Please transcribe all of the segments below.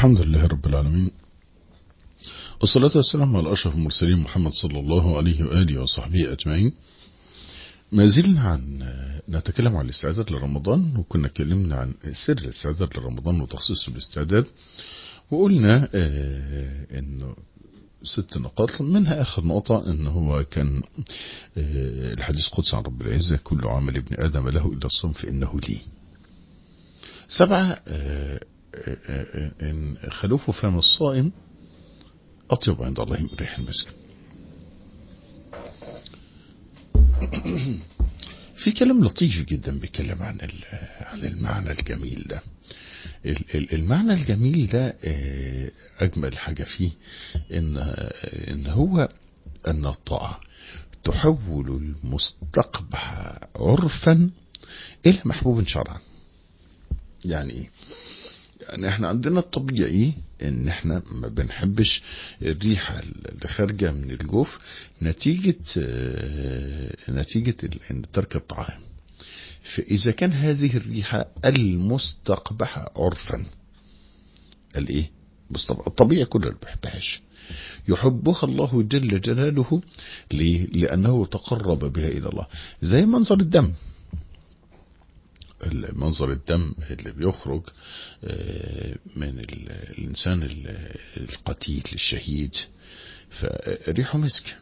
الحمد لله رب العالمين والصلاة والسلام على أشرف المرسلين محمد صلى الله عليه وآله وصحبه أجمعين ما زلنا عن نتكلم عن الاستعداد لرمضان وكنا اتكلمنا عن سر الاستعداد لرمضان وتخصيص الاستعداد وقلنا اه انه ست نقاط منها آخر نقطة أنه هو كان الحديث قدس عن رب العزة كل عمل ابن آدم له إلا الصوم فإنه لي سبعة إن خلوف فم الصائم أطيب عند الله من ريح المسك في كلام لطيف جدا بيتكلم عن عن المعنى الجميل ده المعنى الجميل ده أجمل حاجة فيه إن, إن هو أن الطاعة تحول المستقبح عرفا إلى محبوب شرعا يعني إيه يعني احنا عندنا الطبيعي ان احنا ما بنحبش الريحة اللي خارجة من الجوف نتيجة نتيجة ان ترك الطعام فاذا كان هذه الريحة المستقبحة عرفا الايه الطبيعي كله ما بيحبهاش يحبها الله جل جلاله ليه لانه تقرب بها الى الله زي منظر الدم منظر الدم اللي بيخرج من الإنسان القتيل الشهيد فريحه مسك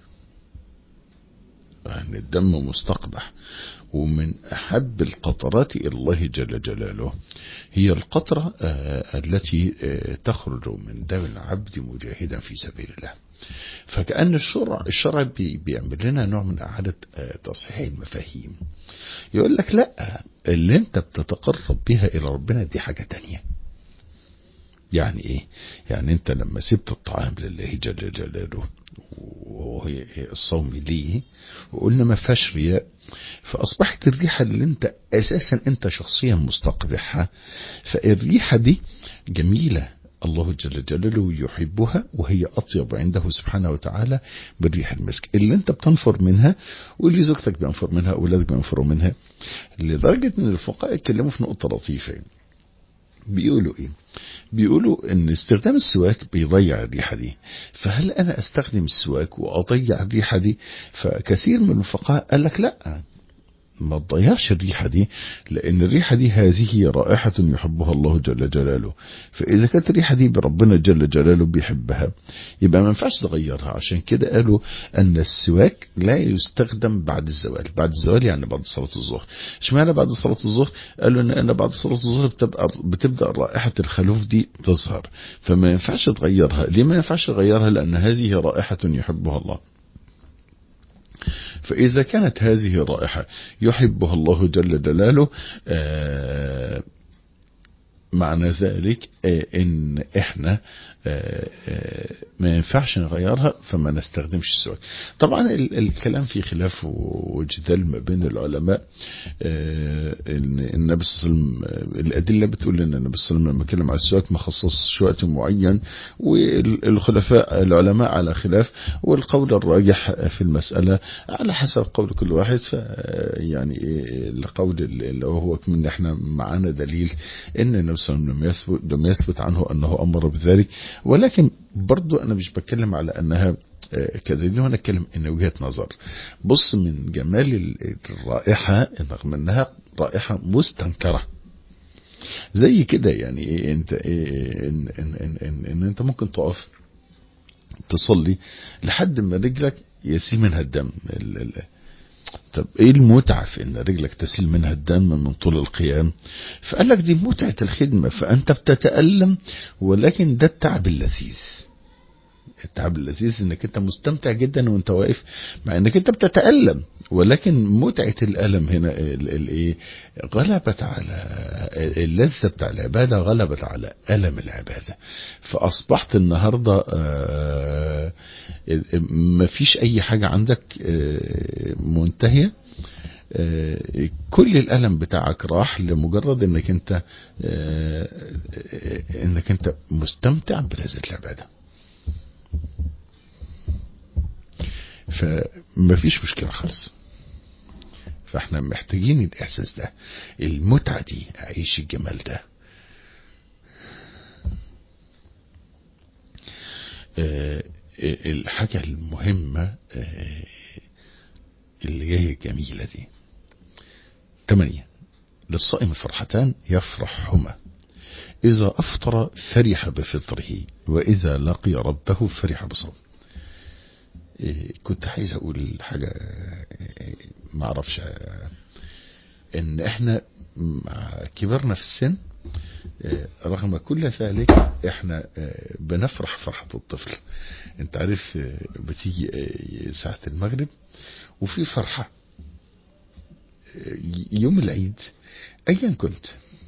يعني الدم مستقبح ومن أحب القطرات إلى الله جل جلاله هي القطرة التي تخرج من دم العبد مجاهدا في سبيل الله فكأن الشرع الشرع بيعمل لنا نوع من إعادة تصحيح المفاهيم يقول لك لا اللي انت بتتقرب بها إلى ربنا دي حاجة تانية يعني ايه يعني انت لما سبت الطعام لله جل جلاله وهي الصوم ليه وقلنا ما فيهاش رياء فاصبحت الريحه اللي انت اساسا انت شخصيا مستقبحها فالريحه دي جميله الله جل جلاله يحبها وهي أطيب عنده سبحانه وتعالى بالريح المسك اللي انت بتنفر منها واللي زوجتك بينفر منها أولادك بينفروا منها لدرجة ان الفقهاء اتكلموا في نقطة لطيفة بيقولوا ايه بيقولوا ان استخدام السواك بيضيع الريحة دي فهل انا استخدم السواك واضيع الريحة دي فكثير من الفقهاء قال لك لا ما تضيعش الريحة دي لأن الريحة دي هذه رائحة يحبها الله جل جلاله فإذا كانت الريحة دي بربنا جل جلاله بيحبها يبقى ما ينفعش تغيرها عشان كده قالوا أن السواك لا يستخدم بعد الزوال بعد الزوال يعني بعد صلاة الظهر اشمعنى بعد صلاة الظهر قالوا أن أنا بعد صلاة الظهر بتبقى بتبدأ رائحة الخلوف دي تظهر فما ينفعش تغيرها ليه ما ينفعش تغيرها لأن هذه رائحة يحبها الله فإذا كانت هذه رائحة يحبها الله جل جلاله آه معنى ذلك آه ان احنا آه ما ينفعش نغيرها فما نستخدمش السواك طبعا الكلام فيه خلاف وجدال ما بين العلماء ان النبي صلى الله عليه وسلم الادله بتقول ان النبي صلى الله عليه وسلم لما اتكلم على السواك ما خصصش وقت معين والخلفاء العلماء على خلاف والقول الراجح في المساله على حسب قول كل واحد يعني القول اللي هو من احنا معانا دليل ان النبي صلى الله عليه وسلم لم يثبت عنه انه امر بذلك ولكن برضو انا مش بتكلم على انها كدليل وانا اتكلم ان وجهه نظر بص من جمال الرائحه رغم انها رائحه مستنكره زي كده يعني إيه انت إيه إن, إن, إن, إن, ان انت ممكن تقف تصلي لحد ما رجلك يسيل منها الدم طب ايه المتعة في ان رجلك تسيل منها الدم من طول القيام فقال لك دي متعة الخدمة فانت بتتألم ولكن ده التعب اللذيذ التعب اللذيذ انك انت مستمتع جدا وانت واقف مع انك انت بتتألم ولكن متعة الألم هنا الايه غلبت على اللذة بتاع العبادة غلبت على ألم العبادة فأصبحت النهاردة مفيش أي حاجة عندك منتهية كل الألم بتاعك راح لمجرد انك انت انك انت مستمتع بلذة العباده فمفيش مشكلة خالص فاحنا محتاجين الاحساس ده المتعة دي اعيش الجمال ده آه، آه، الحاجة المهمة آه، اللي جاية جميلة دي ثمانية للصائم فرحتان يفرحهما إذا أفطر فرح بفطره وإذا لقي ربه فرح بصوم إيه، كنت عايز أقول حاجة إيه، ما أعرفش آه، إن إحنا مع كبرنا في السن إيه، رغم كل ذلك إحنا آه، بنفرح فرحة الطفل أنت عارف آه، بتيجي آه، ساعة المغرب وفي فرحة آه، يوم العيد أيا كنت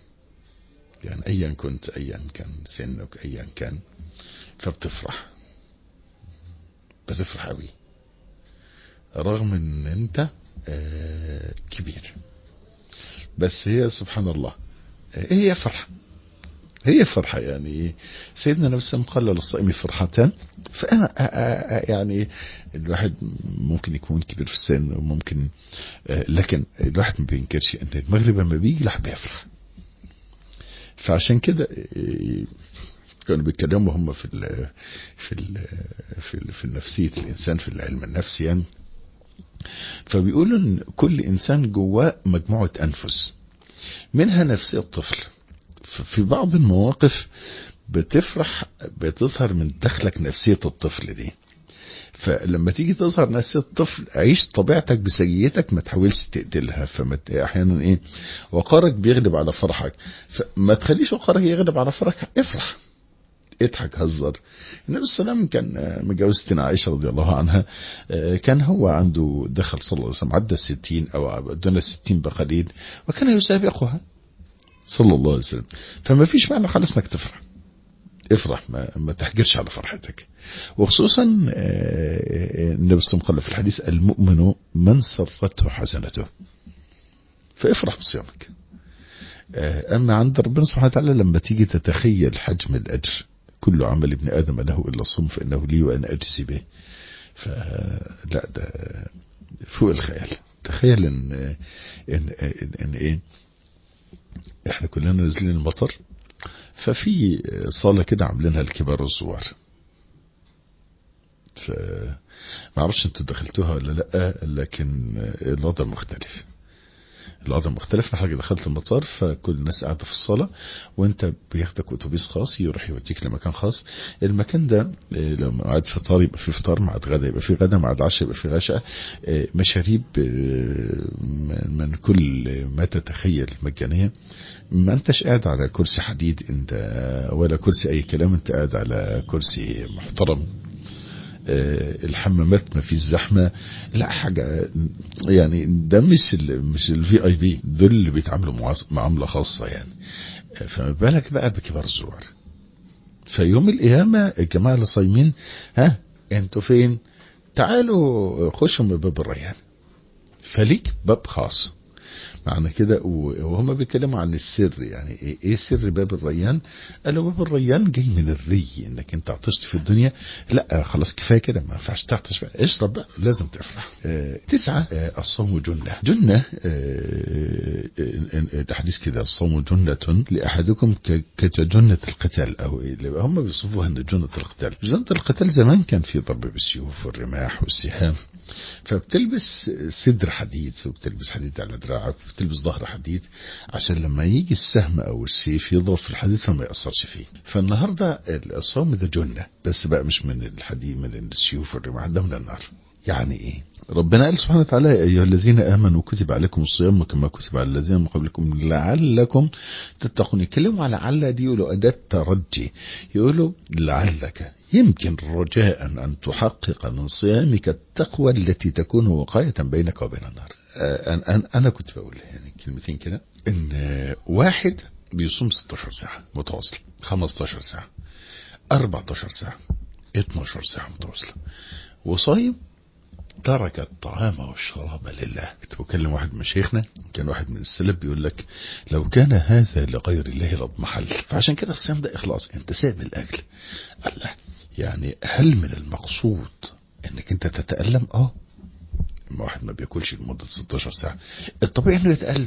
يعني ايا كنت ايا كان سنك ايا كان فبتفرح بتفرح قوي رغم ان انت آه، كبير بس هي سبحان الله آه، هي فرحة هي فرحة يعني سيدنا النبي صلى الله عليه وسلم قال للصائم فرحتان فأنا آه، آه، آه، يعني الواحد ممكن يكون كبير في السن وممكن آه، لكن الواحد ما بينكرش ان المغرب لما بيجي الواحد بيفرح فعشان كده إيه، كانوا بيتكلموا هم في ال في ال في, ال في نفسيه الانسان في العلم النفسي يعني فبيقولوا ان كل انسان جواه مجموعه انفس منها نفسيه الطفل في بعض المواقف بتفرح بتظهر من داخلك نفسيه الطفل دي فلما تيجي تظهر نفسية الطفل عيش طبيعتك بسجيتك ما تحاولش تقتلها فما ت- احيانا ايه وقارك بيغلب على فرحك فما تخليش وقارك يغلب على فرحك افرح اضحك هزر النبي صلى الله عليه وسلم كان آه، متجوز ستنا عائشة رضي الله عنها آه، كان هو عنده دخل صلى الله عليه وسلم عدى الستين او دون الستين بقليل وكان يسابقها صلى الله عليه وسلم فما فيش معنى خالص انك تفرح افرح ما, ما تحجرش على فرحتك وخصوصا آه، آه، النبي صلى الله عليه وسلم قال في الحديث المؤمن من سرته حسنته فافرح بصيامك آه، اما عند ربنا سبحانه وتعالى لما تيجي تتخيل حجم الاجر كل عمل ابن ادم له الا الصوم فانه لي وانا اجزي به فلا ده فوق الخيال تخيل ان ان ان, إن ايه احنا كلنا نازلين المطر ففي صالة كده عاملينها الكبار والصغار ف ما اعرفش انتوا دخلتوها ولا لا لكن الوضع مختلف الوضع مختلف حاجة دخلت المطار فكل الناس قاعدة في الصالة وانت بياخدك اتوبيس خاص يروح يوديك لمكان خاص المكان ده آه، لو ميعاد فطار يبقى في فطار ميعاد غدا يبقى في غدا ميعاد عشاء يبقى في غشاء آه، مشاريب آه، من من كل ما تتخيل مجانية ما انتش قاعد على كرسي حديد انت ولا كرسي اي كلام انت قاعد على كرسي محترم آه، الحمامات ما فيش زحمه لا حاجه يعني ده مش ال مش الفي اي بي دول اللي بيتعاملوا معاص- معامله خاصه يعني آه، فما بالك بقى بكبار الزوار فيوم القيامه الجماعه اللي صايمين ها انتوا فين تعالوا خشوا من باب الريان فليك باب خاص معنى كده و- وهم بيتكلموا عن السر يعني ايه إيه سر باب الريان قالوا باب الريان جاي من الري انك انت عطشت في الدنيا لا خلاص كفايه كده ما ينفعش تعطش بقى اشرب بقى لازم تفرح آه تسعة آه الصوم جنة جنة آه آه، الحديث كده الصوم جنة لأحدكم ك- كجنة القتال أو إيه هم بيوصفوها أن جنة القتال جنة القتال زمان كان في ضرب بالسيوف والرماح والسهام فبتلبس صدر حديد وبتلبس حديد على دراعك وبتلبس ظهر حديد عشان لما يجي السهم او السيف يضرب في الحديد فما يأثرش فيه فالنهارده الصوم ده جنة بس بقى مش من الحديد من السيوف والرماح ده من النار يعني ايه ربنا قال سبحانه وتعالى يا ايها الذين امنوا كتب عليكم الصيام كما كتب على الذين من قبلكم لعلكم تتقون يتكلموا على لعل دي يقولوا اداه ترجي يقولوا لعلك يمكن رجاء ان تحقق من صيامك التقوى التي تكون وقايه بينك وبين النار آه، أنا- أنا- انا كنت بقول يعني كلمتين كده ان آه، واحد بيصوم 16 ساعه متواصل 15 ساعه 14 ساعه 12 ساعه متواصله وصايم ترك الطعام والشراب لله كنت بكلم واحد من مشايخنا كان واحد من السلف بيقول لك لو كان هذا لغير الله لاضمحل فعشان كده الصيام ده اخلاص انت سايب الاكل الله يعني هل من المقصود انك انت تتألم اه لما واحد ما بياكلش لمدة 16 ساعة الطبيعي انه يتألم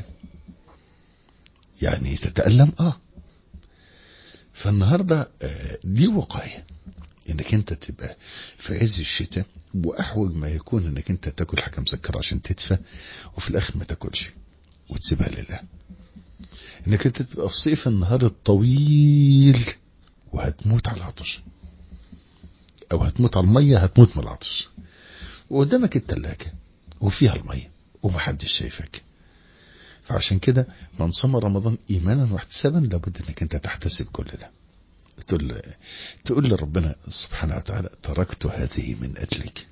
يعني تتألم اه فالنهاردة آه، دي وقاية انك انت تبقى في عز الشتاء واحوج ما يكون انك انت تاكل حاجه مسكره عشان تدفى وفي الاخر ما تاكلش وتسيبها لله انك انت تبقى في صيف النهار الطويل وهتموت على العطش او هتموت على الميه هتموت من العطش وقدامك التلاجة وفيها الميه ومحدش شايفك فعشان كده من صام رمضان ايمانا واحتسابا لابد انك انت تحتسب كل ده تقول تقول لربنا سبحانه وتعالى تركت هذه من اجلك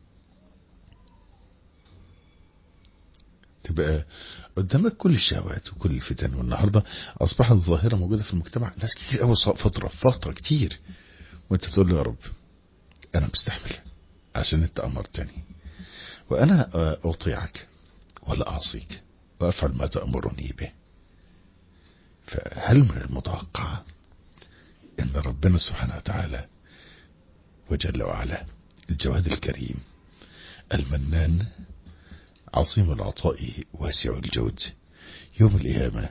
تبقى قدامك كل الشهوات وكل الفتن والنهارده اصبحت ظاهره موجوده في المجتمع ناس كتير قوي فتره فتره كتير وانت تقول له يا رب انا مستحمل عشان انت امرتني وانا اطيعك ولا اعصيك وافعل ما تامرني به فهل من المتوقع ان ربنا سبحانه وتعالى وجل وعلا الجواد الكريم المنان عظيم العطاء واسع الجود يوم القيامة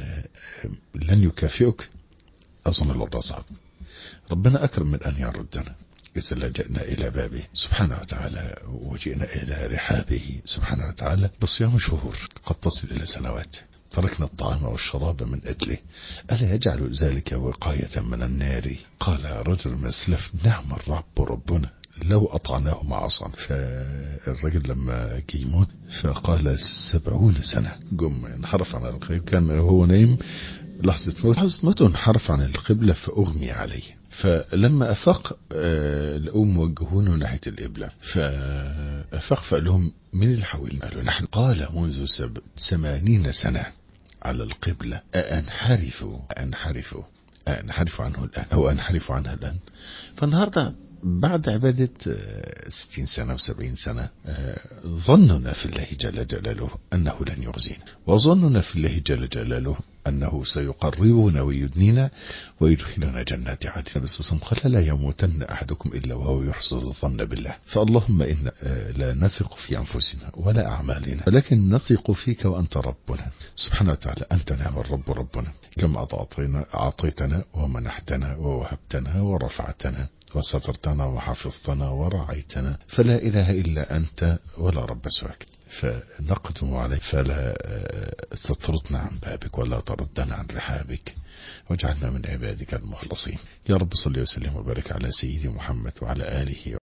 لن يكافئك أظن الوضع صعب ربنا أكرم من أن يردنا إذا لجأنا إلى بابه سبحانه وتعالى وجئنا إلى رحابه سبحانه وتعالى بصيام شهور قد تصل إلى سنوات تركنا الطعام والشراب من أجله ألا يجعل ذلك وقاية من النار قال رجل من السلف نعم الرب ربنا لو أطعناه مع عصا فالرجل لما جه يموت فقال سبعون سنة قم انحرف عن القبلة كان هو نايم لحظة موت لحظة موته انحرف عن القبلة فأغمي عليه فلما أفاق لقوا موجهونه ناحية القبلة فأفاق فقال لهم من اللي حاولنا قالوا نحن قال منذ سب ثمانين سنة على القبلة أنحرف أنحرف أنحرف عنه الآن أو أنحرف عنها الآن فالنهاردة بعد عبادة ستين سنة وسبعين سنة ظننا في الله جل جلاله أنه لن يخزينا وظننا في الله جل جلاله أنه سيقربنا ويدنينا ويدخلنا جنات عدن بس قال لا يموتن أحدكم إلا وهو يحسن الظن بالله فاللهم إن لا نثق في أنفسنا ولا أعمالنا ولكن نثق فيك وأنت ربنا سبحانه وتعالى أنت نعم الرب ربنا كما أعطيتنا ومنحتنا ووهبتنا ورفعتنا وسترتنا وحفظتنا ورعيتنا فلا إله إلا أنت ولا رب سواك فنقدم عليك فلا تطردنا عن بابك ولا تردنا عن رحابك واجعلنا من عبادك المخلصين يا رب صل وسلم وبارك على سيدي محمد وعلى آله